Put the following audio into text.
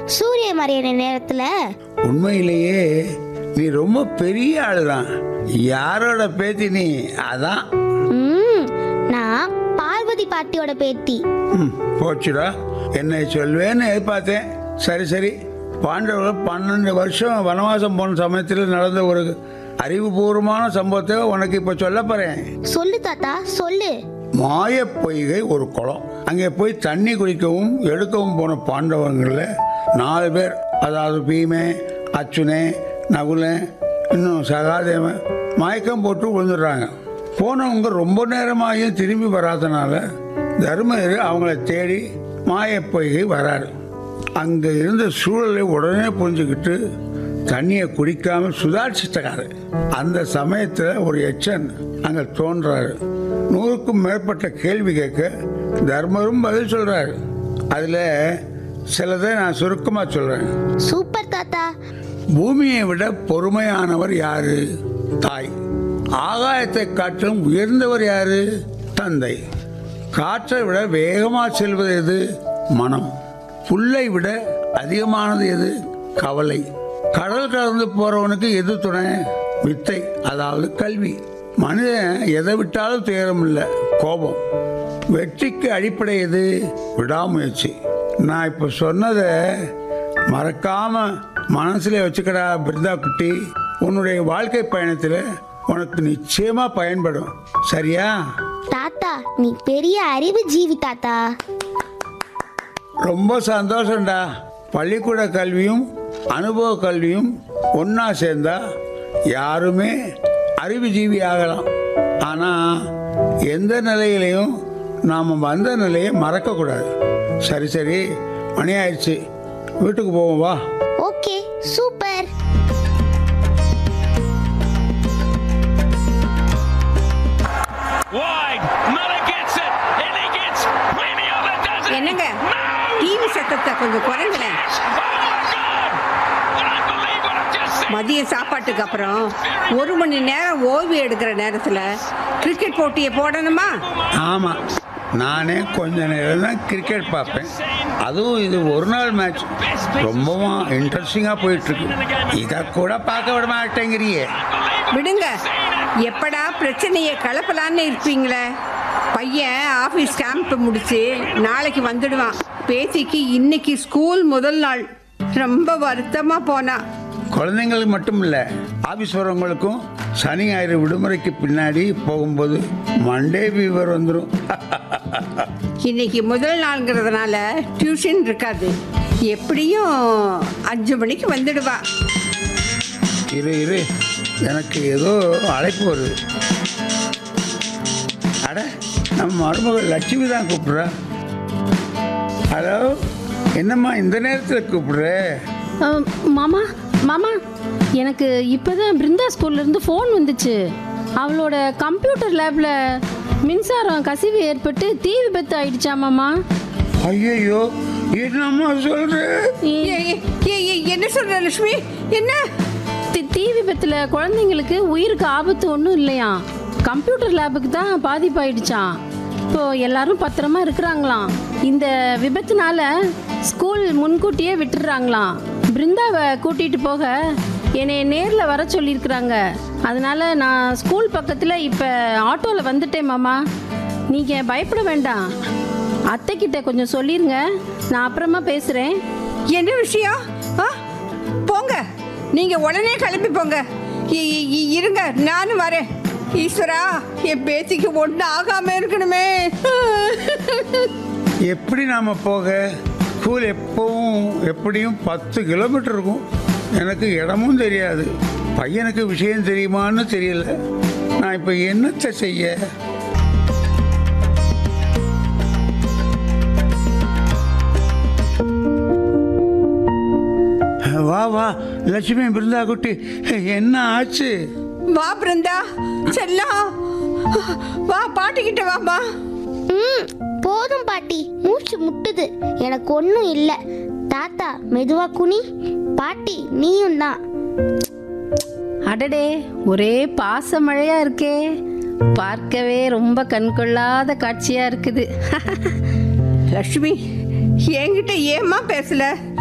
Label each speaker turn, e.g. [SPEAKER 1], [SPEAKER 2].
[SPEAKER 1] சூரிய மறையிற நேரத்துல
[SPEAKER 2] உண்மையிலேயே நீ ரொம்ப பெரிய ஆளுதான் யாரோட பேத்தி நீ அதான்
[SPEAKER 1] ம், நான் பார்வதி பாட்டியோட பேத்தி
[SPEAKER 2] ம், போச்சுடா என்னை சொல்வேன்னு எதிர்பார்த்தேன் சரி சரி பாண்டவர்கள் பன்னெண்டு வருஷம் வனவாசம் போன சமயத்தில் நடந்த ஒரு அறிவுபூர்வமான சம்பவத்தை உனக்கு இப்போ சொல்ல போறேன்
[SPEAKER 1] சொல்லு தாத்தா சொல்லு
[SPEAKER 2] மாய பொய்கை ஒரு குளம் அங்கே போய் தண்ணி குடிக்கவும் எடுக்கவும் போன பாண்டவங்களில் நாலு பேர் அதாவது பீமே அச்சுனே நகுலன் இன்னும் சகாதேவன் மயக்கம் போட்டு விழுந்துடுறாங்க போனவங்க ரொம்ப நேரமாகியும் திரும்பி வராதனால தர்மர் அவங்கள தேடி மாய பொய்கை வராரு அங்கே இருந்த சூழலை உடனே புரிஞ்சுக்கிட்டு தண்ணியை குடிக்காம சுதாரிச்சிட்டாரு அந்த சமயத்தில் ஒரு எச்சன் அங்கே தோன்றாரு நூறுக்கும் மேற்பட்ட கேள்வி கேட்க தர்மரும் பதில் சொல்றாரு அதில் சிலதை நான் சுருக்கமாக சொல்கிறேன்
[SPEAKER 1] சூப்பர் தாத்தா
[SPEAKER 2] பூமியை விட பொறுமையானவர் யாரு தாய் ஆகாயத்தை காட்டிலும் உயர்ந்தவர் யாரு தந்தை காற்றை விட வேகமாக செல்வது எது மனம் புல்லை விட அதிகமானது எது கவலை கடல் கடந்து போறவனுக்கு எது துணை வித்தை அதாவது கல்வி மனிதன் எதை விட்டாலும் துயரம் இல்லை கோபம் வெற்றிக்கு அடிப்படை எது விடாமுயற்சி நான் இப்போ சொன்னதை மறக்காம மனசுல வச்சுக்கடா பிருந்தா குட்டி உன்னுடைய வாழ்க்கை பயணத்தில் உனக்கு நிச்சயமா பயன்படும் சரியா
[SPEAKER 1] தாத்தா நீ பெரிய அறிவு ஜீவி தாத்தா
[SPEAKER 2] ரொம்ப சந்தோஷம்டா பள்ளிக்கூட கல்வியும் அனுபவ கல்வியும் ஒன்றா சேர்ந்தா யாருமே அறிவுஜீவி ஆகலாம் ஆனால் எந்த நிலையிலையும் நாம் வந்த நிலையை மறக்கக்கூடாது சரி சரி மணி ஆயிடுச்சு வீட்டுக்கு போவோம் வா
[SPEAKER 1] okay super
[SPEAKER 3] Wide. Muller gets it. And he gets plenty of it, doesn't he?
[SPEAKER 4] என்னங்க
[SPEAKER 3] No!
[SPEAKER 4] டிவி சத்தத்தை கொஞ்சம் குறைங்களேன்
[SPEAKER 3] Oh my God! I don't believe what I've just seen.
[SPEAKER 4] மதிய சாப்பாட்டுக்கு அப்புறம் ஒரு மணி நேரம் ஓய்வு எடுக்கிற நேரத்துல கிரிக்கெட் போட்டியை போடணுமா
[SPEAKER 2] ஆமாம் நானே கொஞ்ச நேரம் தான் கிரிக்கெட் பார்ப்பேன் அதுவும் இது ஒரு நாள் மேட்ச் ரொம்பவும் இன்ட்ரெஸ்டிங்காக போயிட்டுருக்கு இதை கூட பார்க்க விட மாட்டேங்கிறியே
[SPEAKER 4] விடுங்க எப்படா பிரச்சனையை கலப்பலான்னு இருப்பீங்களே பையன் ஆஃபீஸ் கேம்ப் முடிச்சு நாளைக்கு வந்துடுவான் பேத்திக்கு இன்னைக்கு ஸ்கூல் முதல் நாள் ரொம்ப வருத்தமா போனா
[SPEAKER 2] குழந்தைங்களுக்கு மட்டும் இல்லை ஆஃபீஸ் வரவங்களுக்கும் சனி ஞாயிறு விடுமுறைக்கு பின்னாடி போகும்போது மண்டே ஃபீவர் வந்துடும்
[SPEAKER 4] இன்னைக்கு முதல் நாள்ங்கிறதுனால டியூஷன் இருக்காது எப்படியும் அஞ்சு மணிக்கு வந்துடுவா
[SPEAKER 2] இரு இரு எனக்கு ஏதோ அழைப்பு வருது அட நம்ம மருமகள் லட்சுமி தான் கூப்பிட்றா ஹலோ என்னம்மா இந்த நேரத்தில் கூப்பிடுற
[SPEAKER 5] அஹ், மாமா மாமா எனக்கு இப்போதான் பிருந்தா ஸ்கூல்ல இருந்து ஃபோன் வந்துச்சு அவளோட கம்ப்யூட்டர் லேப்ல மின்சாரம் கசிவு ஏற்பட்டு தீ விபத்து ஆயிடுச்சா மாமா
[SPEAKER 2] ஐயோ என்னம்மா சொல்ற
[SPEAKER 4] ஏ- ஏ- ஏ- ஏ- என்ன சொல்ற லட்சுமி என்ன
[SPEAKER 5] தி- தீ விபத்துல குழந்தைங்களுக்கு உயிருக்கு ஆபத்து ஒன்றும் இல்லையா கம்ப்யூட்டர் லேபுக்கு தான் பாதிப்பாயிடுச்சாம் இப்போ எல்லாரும் பத்திரமா இருக்கிறாங்களாம் இந்த விபத்துனால ஸ்கூல் முன்கூட்டியே விட்டுடுறாங்களாம் பிருந்தாவை கூட்டிட்டு போக என்னை நேரில் வர சொல்லியிருக்கிறாங்க அதனால நான் ஸ்கூல் பக்கத்தில் இப்போ ஆட்டோவில் வந்துட்டேன் மாமா நீங்கள் பயப்பட வேண்டாம் அத்தைக்கிட்ட கொஞ்சம் சொல்லிருங்க நான் அப்புறமா பேசுகிறேன்
[SPEAKER 4] என்ன விஷயம் ஆ போங்க நீங்க உடனே கிளம்பி போங்க இ- இ- இ- இருங்க நானும் வரேன் ஈஸ்வரா என் பேத்திக்கு ஒன்று ஆகாம இருக்கணுமே
[SPEAKER 2] எப்படி நாம போக ஸ்கூல் எப்பவும் எப்படியும் பத்து கிலோமீட்டர் இருக்கும் எனக்கு இடமும் தெரியாது பையனுக்கு விஷயம் தெரியுமான்னு தெரியல நான் இப்போ என்னத்தை செய்ய வா வா லட்சுமி பிருந்தா குட்டி என்ன ஆச்சு
[SPEAKER 4] வா பிருந்தா செல்லம் வா பாட்டிக்கிட்ட வாமா
[SPEAKER 1] ம் போதும் பாட்டி மூச்சு முட்டுது எனக்கு ஒன்றும் இல்லை தாத்தா மெதுவா குனி பாட்டி நீயும் தான்
[SPEAKER 5] அடடே ஒரே பாச மழையா இருக்கே பார்க்கவே ரொம்ப கண்கொள்ளாத காட்சியா இருக்குது
[SPEAKER 4] லட்சுமி என்கிட்ட ஏம்மா பேசல